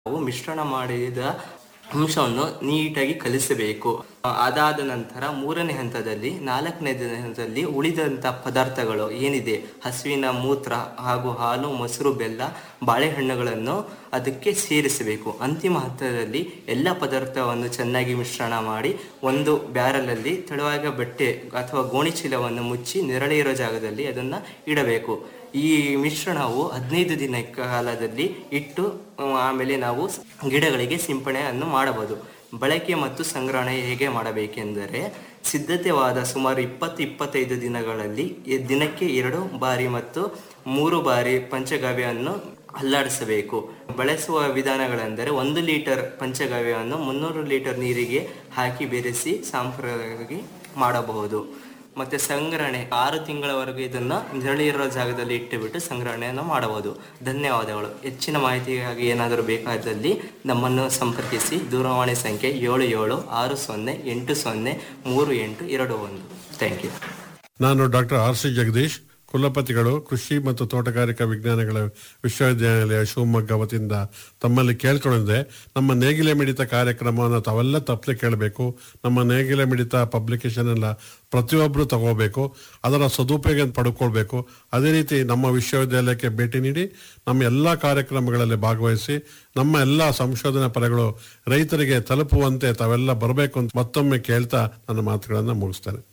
ನಾವು ಮಿಶ್ರಣ ಮಾಡಿದ ಅಂಶವನ್ನು ನೀಟಾಗಿ ಕಲಿಸಬೇಕು ಆ, ಅದಾದ ನಂತರ ಮೂರನೇ ಹಂತದಲ್ಲಿ ನಾಲ್ಕನೇ ಹಂತದಲ್ಲಿ ಉಳಿದಂಥ ಪದಾರ್ಥಗಳು ಏನಿದೆ ಹಸುವಿನ ಮೂತ್ರ ಹಾಗೂ ಹಾಲು ಮೊಸರು ಬೆಲ್ಲ ಬಾಳೆಹಣ್ಣುಗಳನ್ನು ಅದಕ್ಕೆ ಸೇರಿಸಬೇಕು ಅಂತಿಮ ಹಂತದಲ್ಲಿ ಎಲ್ಲ ಪದಾರ್ಥವನ್ನು ಚೆನ್ನಾಗಿ ಮಿಶ್ರಣ ಮಾಡಿ ಒಂದು ಬ್ಯಾರಲಲ್ಲಿ ತೆಳುವಾದ ಬಟ್ಟೆ ಅಥವಾ ಗೋಣಿ ಚೀಲವನ್ನು ಮುಚ್ಚಿ ನೆರಳೆ ಇರೋ ಜಾಗದಲ್ಲಿ ಅದನ್ನು ಇಡಬೇಕು ಈ ಮಿಶ್ರಣವು ಹದಿನೈದು ದಿನ ಕಾಲದಲ್ಲಿ ಇಟ್ಟು ಆ, ಆಮೇಲೆ ನಾವು ಗಿಡಗಳಿಗೆ ಸಿಂಪಡಣೆಯನ್ನು ಮಾಡಬಹುದು ಬಳಕೆ ಮತ್ತು ಸಂಗ್ರಹಣೆ ಹೇಗೆ ಮಾಡಬೇಕೆಂದರೆ ಸಿದ್ಧತೆವಾದ ಸುಮಾರು ಇಪ್ಪತ್ತು ಇಪ್ಪತ್ತೈದು ದಿನಗಳಲ್ಲಿ ಎ- ದಿನಕ್ಕೆ ಎರಡು ಬಾರಿ ಮತ್ತು ಮೂರು ಬಾರಿ ಪಂಚಗವ್ಯವನ್ನು ಅಲ್ಲಾಡಿಸಬೇಕು ಬಳಸುವ ವಿಧಾನಗಳೆಂದರೆ ಒಂದು ಲೀಟರ್ ಪಂಚಗವ್ಯವನ್ನು ಮುನ್ನೂರು ಲೀಟರ್ ನೀರಿಗೆ ಹಾಕಿ ಬೆರೆಸಿ ಸಾಂಪ್ರದಾಯಿಕವಾಗಿ ಮಾಡಬಹುದು ಮತ್ತೆ ಸಂಗ್ರಹಣೆ ಆರು ತಿಂಗಳವರೆಗೂ ಇದನ್ನ ನೆರಳು ಇರೋ ಜಾಗದಲ್ಲಿ ಇಟ್ಟುಬಿಟ್ಟು ಸಂಗ್ರಹಣೆಯನ್ನು ಮಾಡಬಹುದು ಧನ್ಯವಾದಗಳು ಹೆಚ್ಚಿನ ಮಾಹಿತಿಗಾಗಿ ಏನಾದರೂ ಬೇಕಾದಲ್ಲಿ ನಮ್ಮನ್ನು ಸಂಪರ್ಕಿಸಿ ದೂರವಾಣಿ ಸಂಖ್ಯೆ ಏಳು ಏಳು ಆರು ಸೊನ್ನೆ ಎಂಟು ಸೊನ್ನೆ ಮೂರು ಎಂಟು ಎರಡು ಒಂದು ಥ್ಯಾಂಕ್ ಯು ನಾನು ಡಾಕ್ಟರ್ ಆರ್ ಸಿ ಜಗದೀಶ್ ಕುಲಪತಿಗಳು ಕೃಷಿ ಮತ್ತು ತೋಟಗಾರಿಕಾ ವಿಜ್ಞಾನಗಳ ವಿಶ್ವವಿದ್ಯಾನಿಲಯ ಶಿವಮೊಗ್ಗ ವತಿಯಿಂದ ತಮ್ಮಲ್ಲಿ ಕೇಳ್ಕೊಂಡಿದ್ದೆ ನಮ್ಮ ನೇಗಿಲೆ ಮಿಡಿತ ಕಾರ್ಯಕ್ರಮವನ್ನು ತಾವೆಲ್ಲ ತಪ್ಪದೆ ಕೇಳಬೇಕು ನಮ್ಮ ನೇಗಿಲೆ ಮಿಡಿತ ಪಬ್ಲಿಕೇಶನ್ ಎಲ್ಲ ಪ್ರತಿಯೊಬ್ಬರು ತಗೋಬೇಕು ಅದರ ಸದುಪಯೋಗ ಪಡ್ಕೊಳ್ಬೇಕು ಅದೇ ರೀತಿ ನಮ್ಮ ವಿಶ್ವವಿದ್ಯಾಲಯಕ್ಕೆ ಭೇಟಿ ನೀಡಿ ನಮ್ಮ ಎಲ್ಲ ಕಾರ್ಯಕ್ರಮಗಳಲ್ಲಿ ಭಾಗವಹಿಸಿ ನಮ್ಮ ಎಲ್ಲ ಸಂಶೋಧನಾ ಫಲಗಳು ರೈತರಿಗೆ ತಲುಪುವಂತೆ ತಾವೆಲ್ಲ ಬರಬೇಕು ಅಂತ ಮತ್ತೊಮ್ಮೆ ಕೇಳ್ತಾ ನನ್ನ ಮಾತುಗಳನ್ನು ಮುಗಿಸ್ತೇನೆ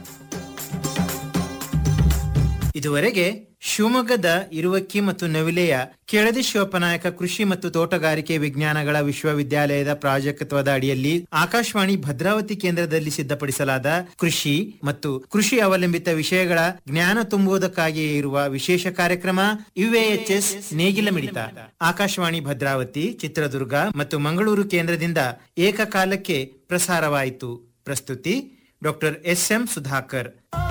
ಇದುವರೆಗೆ ಶಿವಮೊಗ್ಗದ ಇರುವಕ್ಕಿ ಮತ್ತು ನವಿಲೆಯ ಕೆಳದಿ ಶಿವಪ್ಪನಾಯಕ ಕೃಷಿ ಮತ್ತು ತೋಟಗಾರಿಕೆ ವಿಜ್ಞಾನಗಳ ವಿಶ್ವವಿದ್ಯಾಲಯದ ಪ್ರಾಜೆಕ್ಟ್ವದ ಅಡಿಯಲ್ಲಿ ಆಕಾಶವಾಣಿ ಭದ್ರಾವತಿ ಕೇಂದ್ರದಲ್ಲಿ ಸಿದ್ಧಪಡಿಸಲಾದ ಕೃಷಿ ಮತ್ತು ಕೃಷಿ ಅವಲಂಬಿತ ವಿಷಯಗಳ ಜ್ಞಾನ ತುಂಬುವುದಕ್ಕಾಗಿಯೇ ಇರುವ ವಿಶೇಷ ಕಾರ್ಯಕ್ರಮ ಯುಎಎಚ್ಎಸ್ ನೇಗಿಲ ಮಿಡಿತ ಆಕಾಶವಾಣಿ ಭದ್ರಾವತಿ ಚಿತ್ರದುರ್ಗ ಮತ್ತು ಮಂಗಳೂರು ಕೇಂದ್ರದಿಂದ ಏಕಕಾಲಕ್ಕೆ ಪ್ರಸಾರವಾಯಿತು ಪ್ರಸ್ತುತಿ ಡಾಕ್ಟರ್ ಎಸ್ ಎಂ ಸುಧಾಕರ್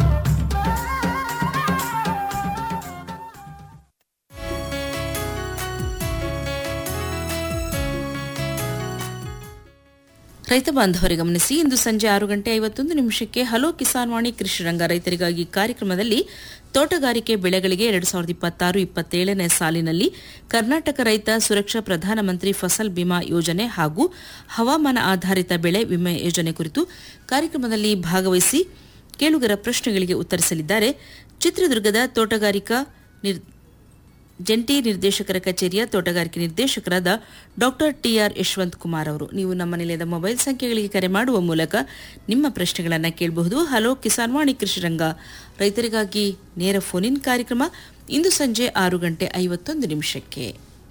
ರೈತ ಬಾಂಧವರೇ ಗಮನಿಸಿ ಇಂದು ಸಂಜೆ ಆರು ಗಂಟೆ ಐವತ್ತೊಂದು ನಿಮಿಷಕ್ಕೆ ಹಲೋ ಕಿಸಾನ್ ವಾಣಿ ಕೃಷಿ ರಂಗ ರೈತರಿಗಾಗಿ ಕಾರ್ಯಕ್ರಮದಲ್ಲಿ ತೋಟಗಾರಿಕೆ ಬೆಳೆಗಳಿಗೆ ಎರಡು ಸಾವಿರದ ಇಪ್ಪತ್ತಾರು ಇಪ್ಪತ್ತೇಳನೇ ಸಾಲಿನಲ್ಲಿ ಕರ್ನಾಟಕ ರೈತ ಸುರಕ್ಷಾ ಪ್ರಧಾನಮಂತ್ರಿ ಫಸಲ್ ಬಿಮಾ ಯೋಜನೆ ಹಾಗೂ ಹವಾಮಾನ ಆಧಾರಿತ ಬೆಳೆ ವಿಮೆ ಯೋಜನೆ ಕುರಿತು ಕಾರ್ಯಕ್ರಮದಲ್ಲಿ ಭಾಗವಹಿಸಿ ಕೇಳುಗರ ಪ್ರಶ್ನೆಗಳಿಗೆ ಉತ್ತರಿಸಲಿದ್ದಾರೆ ಚಿತ್ರದುರ್ಗದ ತೋಟಗಾರಿಕಾ ನಿರ್- ಜಂಟಿ ನಿರ್ದೇಶಕರ ಕಚೇರಿಯ ತೋಟಗಾರಿಕೆ ನಿರ್ದೇಶಕರಾದ ಡಾಕ್ಟರ್ ಟಿಆರ್ ಯಶವಂತ್ ಕುಮಾರ್ ಅವರು ನೀವು ನಮ್ಮ ನಿಲಯದ ಮೊಬೈಲ್ ಸಂಖ್ಯೆಗಳಿಗೆ ಕರೆ ಮಾಡುವ ಮೂಲಕ ನಿಮ್ಮ ಪ್ರಶ್ನೆಗಳನ್ನು ಕೇಳಬಹುದು ಹಲೋ ಕಿಸಾನ್ ವಾಣಿ ಕೃಷಿ ರಂಗ ರೈತರಿಗಾಗಿ ನೇರ ಫೋನ್ ಇನ್ ಕಾರ್ಯಕ್ರಮ ಇಂದು ಸಂಜೆ ಆರು ಗಂಟೆ ಐವತ್ತೊಂದು ನಿಮಿಷಕ್ಕೆ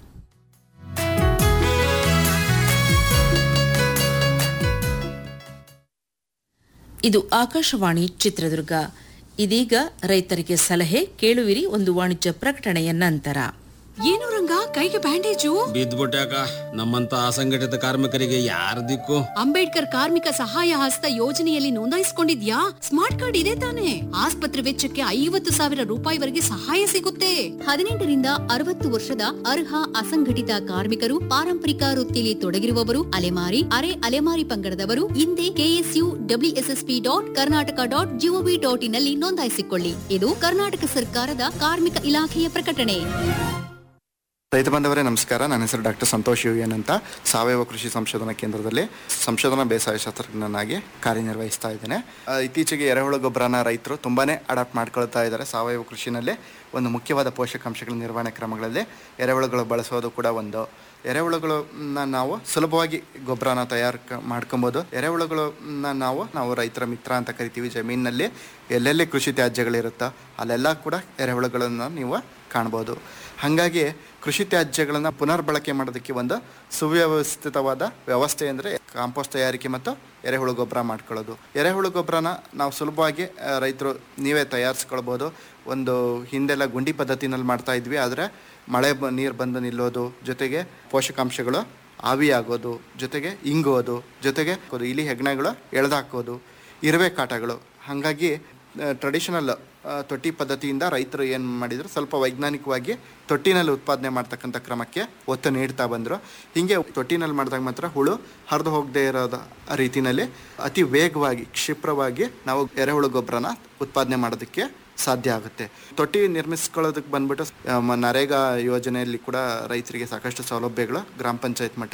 ಇದು ಆಕಾಶವಾಣಿ ಚಿತ್ರದುರ್ಗ ಇದೀಗ ರೈತರಿಗೆ ಸಲಹೆ ಕೇಳುವಿರಿ ಒಂದು ವಾಣಿಜ್ಯ ಪ್ರಕಟಣೆಯ ನಂತರ ಏನು ರಂಗ ಕೈಗೆ ಬ್ಯಾಂಡೇಜು ಬಿದ್ದ್ಬಿಟ್ಯಾಕ ನಮ್ಮಂತ ಅಸಂಘಟಿತ ಕಾರ್ಮಿಕರಿಗೆ ಯಾರ ದಿಕ್ಕು ಅಂಬೇಡ್ಕರ್ ಕಾರ್ಮಿಕ ಸಹಾಯ ಹಸ್ತ ಯೋಜನೆಯಲ್ಲಿ ನೋಂದಾಯಿಸಿಕೊಂಡಿದ್ಯಾ ಸ್ಮಾರ್ಟ್ ಕಾರ್ಡ್ ಇದೆ ತಾನೆ ಆಸ್ಪತ್ರೆ ವೆಚ್ಚಕ್ಕೆ ಐವತ್ತು ಸಾವಿರ ರೂಪಾಯಿವರೆಗೆ ಸಹಾಯ ಸಿಗುತ್ತೆ ಹದಿನೆಂಟರಿಂದ ಅರವತ್ತು ವರ್ಷದ ಅರ್ಹ ಅಸಂಘಟಿತ ಕಾರ್ಮಿಕರು ಪಾರಂಪರಿಕ ವೃತ್ತಿಯಲ್ಲಿ ತೊಡಗಿರುವವರು ಅಲೆಮಾರಿ ಅರೆ ಅಲೆಮಾರಿ ಪಂಗಡದವರು ಹಿಂದೆ K S U W S S P dot Karnataka dot G O V dot in ನಲ್ಲಿ ನೋಂದಾಯಿಸಿಕೊಳ್ಳಿ ಇದು ಕರ್ನಾಟಕ ಸರ್ಕಾರದ ಕಾರ್ಮಿಕ ಇಲಾಖೆಯ ಪ್ರಕಟಣೆ ರೈತ ಬಾಂಧವರೇ ನಮಸ್ಕಾರ ನನ್ನ ಹೆಸರು ಡಾಕ್ಟರ್ ಸಂತೋಷ್ ಯುಎನ್ ಅಂತ ಸಾವಯವ ಕೃಷಿ ಸಂಶೋಧನಾ ಕೇಂದ್ರದಲ್ಲಿ ಸಂಶೋಧನಾ ಬೇಸಾಯ ಶಾಸ್ತ್ರಜ್ಞನಾಗಿ ಕಾರ್ಯನಿರ್ವಹಿಸ್ತಾ ಇದ್ದೇನೆ ಆ, ಇತ್ತೀಚೆಗೆ ಎರೆಹುಳು ಗೊಬ್ಬರನ ರೈತರು ತುಂಬಾನೇ ಅಡಾಪ್ಟ್ ಮಾಡ್ಕೊಳ್ತಾ ಇದ್ದಾರೆ ಸಾವಯವ ಕೃಷಿನಲ್ಲಿ ಒಂದು ಮುಖ್ಯವಾದ ಪೋಷಕಾಂಶಗಳ ನಿರ್ವಹಣೆ ಕ್ರಮಗಳಲ್ಲಿ ಎರೆಹುಳುಗಳು ಬಳಸೋದು ಕೂಡ ಒಂದು ಎರೆಹುಳುಗಳನ್ನ ನಾವು ಸುಲಭವಾಗಿ ಗೊಬ್ಬರನ ತಯಾರು ಮಾಡ್ಕೊಬೋದು ಎರೆಹುಳುಗಳನ್ನ ನಾವು ನಾವು ರೈತರ ಮಿತ್ರ ಅಂತ ಕರಿತೀವಿ ಜಮೀನಿನಲ್ಲಿ ಎಲ್ಲೆಲ್ಲಿ ಕೃಷಿ ತ್ಯಾಜ್ಯಗಳಿರುತ್ತೋ ಅಲ್ಲೆಲ್ಲ ಕೂಡ ಎರೆಹುಳುಗಳನ್ನು ನೀವು ಕಾಣ್ಬೋದು ಹಾಗಾಗಿ ಕೃಷಿ ತ್ಯಾಜ್ಯಗಳನ್ನು ಪುನರ್ಬಳಕೆ ಮಾಡೋದಕ್ಕೆ ಒಂದು ಸುವ್ಯವಸ್ಥಿತವಾದ ವ್ಯವಸ್ಥೆ ಅಂದರೆ ಕಾಂಪೋಸ್ಟ್ ತಯಾರಿಕೆ ಮತ್ತು ಎರೆಹುಳು ಗೊಬ್ಬರ ಮಾಡ್ಕೊಳ್ಳೋದು ಎರೆಹುಳು ಗೊಬ್ಬರನ ನಾವು ಸುಲಭವಾಗಿ ಆ, ರೈತರು ನೀವೇ ತಯಾರಿಸ್ಕೊಳ್ಬೋದು ಒಂದು ಹಿಂದೆಲ್ಲ ಗುಂಡಿ ಪದ್ಧತಿನಲ್ಲಿ ಮಾಡ್ತಾ ಇದ್ವಿ ಆದರೆ ಮಳೆ ಬ ನೀರು ಬಂದು ನಿಲ್ಲೋದು ಜೊತೆಗೆ ಪೋಷಕಾಂಶಗಳು ಆವಿಯಾಗೋದು ಜೊತೆಗೆ ಇಂಗೋದು ಜೊತೆಗೆ ಇಲಿ ಹೆಗ್ಣಗಳು ಎಳೆದಾಕೋದು ಇರುವೆ ಕಾಟಗಳು ಹಾಗಾಗಿ ಟ್ರೆಡಿಷನಲ್ ತೊಟ್ಟಿ ಪದ್ಧತಿಯಿಂದ ರೈತರು ಏನು ಮಾಡಿದ್ರು ಸ್ವಲ್ಪ ವೈಜ್ಞಾನಿಕವಾಗಿ ತೊಟ್ಟಿನಲ್ಲಿ ಉತ್ಪಾದನೆ ಮಾಡ್ತಕ್ಕಂಥ ಕ್ರಮಕ್ಕೆ ಒತ್ತು ನೀಡ್ತಾ ಬಂದರು ಹೀಗೆ ತೊಟ್ಟಿನಲ್ಲಿ ಮಾಡಿದಾಗ ಮಾತ್ರ ಹುಳು ಹರಿದು ಹೋಗದೇ ಇರೋದ ರೀತಿಯಲ್ಲಿ ಅತಿ ವೇಗವಾಗಿ ಕ್ಷಿಪ್ರವಾಗಿ ನಾವು ಎರೆಹುಳು ಗೊಬ್ಬರನ ಉತ್ಪಾದನೆ ಮಾಡೋದಕ್ಕೆ ಸಾಧ್ಯ ಆಗುತ್ತೆ ತೊಟ್ಟಿ ನಿರ್ಮಿಸ್ಕೊಳ್ಳೋದಕ್ಕೆ ಬಂದ್ಬಿಟ್ಟು ಆ, ಮ- ನರೇಗಾ ಯೋಜನೆಯಲ್ಲಿ ಕೂಡ ರೈತರಿಗೆ ಸಾಕಷ್ಟು ಸೌಲಭ್ಯಗಳು ಗ್ರಾಮ ಪಂಚಾಯತ್ ಮಟ್ಟದಲ್ಲಿ